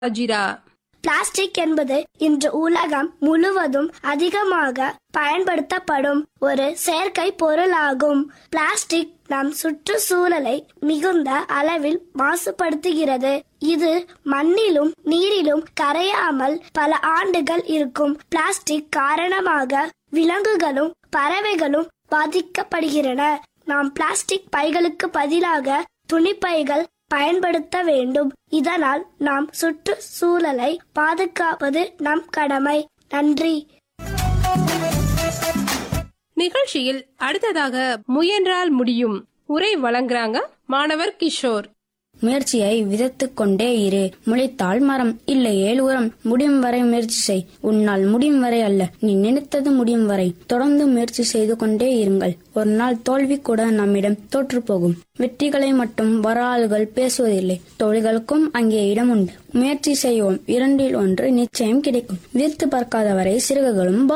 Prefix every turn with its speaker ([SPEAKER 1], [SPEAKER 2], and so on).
[SPEAKER 1] அஜிரா
[SPEAKER 2] plastic என்பது இன்று உலகம் முழுவதும் அதிகமாக பயன்படுத்தப்படும் ஒரு செயற்கை பொருளாகும் பிளாஸ்டிக் நம் சுற்றுச்சூழலை மிகுந்த அளவில் மாசுபடுத்துகிறது இது மண்ணிலும் நீரிலும் கரையாமல் பல ஆண்டுகள் இருக்கும் பிளாஸ்டிக் காரணமாக விலங்குகளும் பறவைகளும் பாதிக்கப்படுகின்றன நாம் பிளாஸ்டிக் பைகளுக்கு பதிலாக துணிப்பைகள் பயன்படுத்த வேண்டும் இதனால் நாம் சுற்றுச்சூழலை பாதுகாப்பது நம் கடமை நன்றி
[SPEAKER 1] நிகழ்ச்சியில் அடுத்ததாக முயன்றால் முடியும் உரை வழங்குறாங்க மாணவர் கிஷோர்
[SPEAKER 3] முயற்சியை விதைத்துக் கொண்டே இரு முளைத்தால் மரம் இல்லையேல் உரம் முடியும் வரை முயற்சி செய் உன்னால் முடியும் வரை அல்ல நீ நினைத்தது முடியும் வரை தொடர்ந்து முயற்சி செய்து கொண்டே இருங்கள் ஒரு நாள் தோல்வி கூட நம்மிடம் தோற்று போகும் வெற்றிகளை மட்டும் வராள்கள் பேசுவதில்லை தோல்விகளுக்கும் அங்கே இடம் உண்டு முயற்சி செய்வோம் இரண்டில் ஒன்று நிச்சயம் கிடைக்கும் வீர்த்து பார்க்காதவரை சிறகுகளும்